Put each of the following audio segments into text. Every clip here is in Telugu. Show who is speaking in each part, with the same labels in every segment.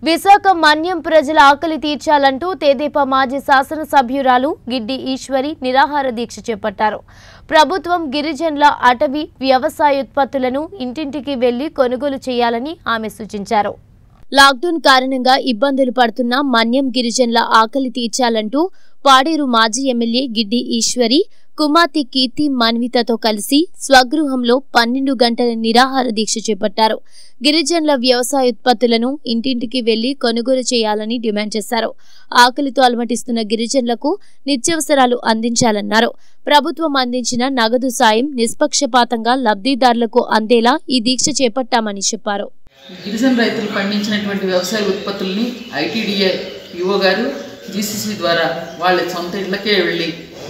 Speaker 1: విశాఖ మన్యం ప్రజల ఆకలి తీర్చాలంటూ తెదేపా మాజీ శాసనసభ్యురాలు గిడ్డి ఈశ్వరి నిరాహార దీక్ష చేపట్టారు ప్రభుత్వం గిరిజనుల అటవీ వ్యవసాయోత్పత్తులను ఇంటింటికి వెళ్లి కొనుగోలు చేయాలని ఆమె సూచించారు లాక్డౌన్ కారణంగా ఇబ్బందులు పడుతున్న మన్యం గిరిజనుల ఆకలి తీర్చాలంటూ పాడేరు మాజీ ఎమ్మెల్యే గిడ్డి ఈశ్వరి కుమార్తె కీర్తి మన్వితతో కలిసి స్వగృహంలో పన్నెండు గంటల నిరాహార దీక్ష చేపట్టారు గిరిజనుల వ్యవసాయ ఉత్పత్తులను ఇంటింటికి వెళ్లి కొనుగోలు చేయాలని డిమాండ్ చేశారు ఆకలితో అలమటిస్తున్న గిరిజనులకు నిత్యావసరాలు అందించాలన్నారు ప్రభుత్వం అందించిన నగదు సాయం నిష్పక్షపాతంగా లబ్ధిదారులకు అందేలా ఈ దీక్ష చేపట్టామని చెప్పారు
Speaker 2: గిరిజన రైతులు పండించినటువంటి వ్యవసాయ ఉత్పత్తుల్ని ఐటీడీఏ యుఓ గారు జీసీసీ ద్వారా వాళ్ళ సొంత ఇళ్ళకే వెళ్ళి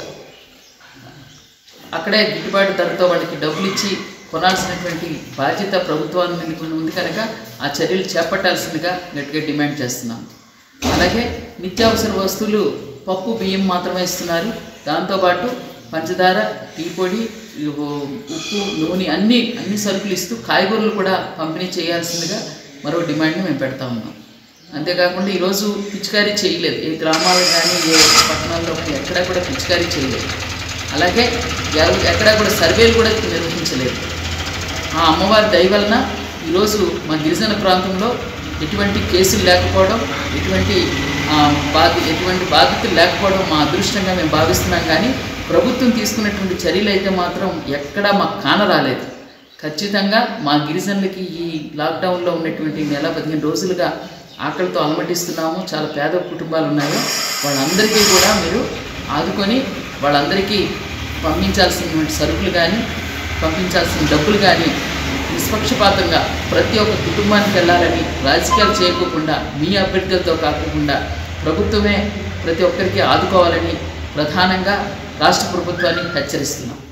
Speaker 2: అక్కడే గిట్టుబాటు ధరతో వాళ్ళకి డబ్బులు ఇచ్చి కొనాల్సినటువంటి బాధ్యత ప్రభుత్వాన్ని మీద ఉంది కనుక ఆ చర్యలు చేపట్టాల్సిందిగా గట్టిగా డిమాండ్ చేస్తున్నాం అలాగే నిత్యావసర వస్తువులు పప్పు బియ్యం మాత్రమే ఇస్తున్నారు దాంతోపాటు పంచదార టీ పొడి ఇవ్వు, ఉప్పు నూనె అన్ని అన్ని సరుకులు ఇస్తూ కాయగూరలు కూడా పంపిణీ చేయాల్సిందిగా మరో డిమాండ్ని మేము పెడతా ఉన్నాం అంతేకాకుండా ఈరోజు పిచికారీ చేయలేదు ఏ గ్రామాలు కానీ ఏ పట్టణాల్లో కానీ ఎక్కడా కూడా పిచికారీ చేయలేదు అలాగే ఎవ- ఎక్కడా కూడా సర్వేలు కూడా నిర్వహించలేదు ఆ అమ్మవారి దయ వలన ఈరోజు మా గిరిజన ప్రాంతంలో ఎటువంటి కేసులు లేకపోవడం ఎటువంటి ఆ, బాధ ఎటువంటి బాధితులు లేకపోవడం మా అదృష్టంగా మేము భావిస్తున్నాం కానీ ప్రభుత్వం తీసుకున్నటువంటి చర్యలు అయితే మాత్రం ఎక్కడా మాకు కానరాలేదు ఖచ్చితంగా మా గిరిజనులకి ఈ లాక్డౌన్లో ఉన్నటువంటి నెల పదిహేను రోజులుగా ఆకలితో అలమటిస్తున్నాము చాలా పేద కుటుంబాలు ఉన్నాయి వాళ్ళందరికీ కూడా మీరు ఆదుకొని వాళ్ళందరికీ పంపించాల్సినటువంటి సరుకులు కానీ పంపించాల్సిన డబ్బులు కానీ నిష్పక్షపాతంగా ప్రతి ఒక్క కుటుంబానికి వెళ్ళాలని రాజకీయాలు చేయకోకుండా మీ అభ్యర్థులతో కాకుండా ప్రభుత్వమే ప్రతి ఒక్కరికి ఆదుకోవాలని ప్రధానంగా రాష్ట్ర ప్రభుత్వాన్ని హెచ్చరిస్తున్నాం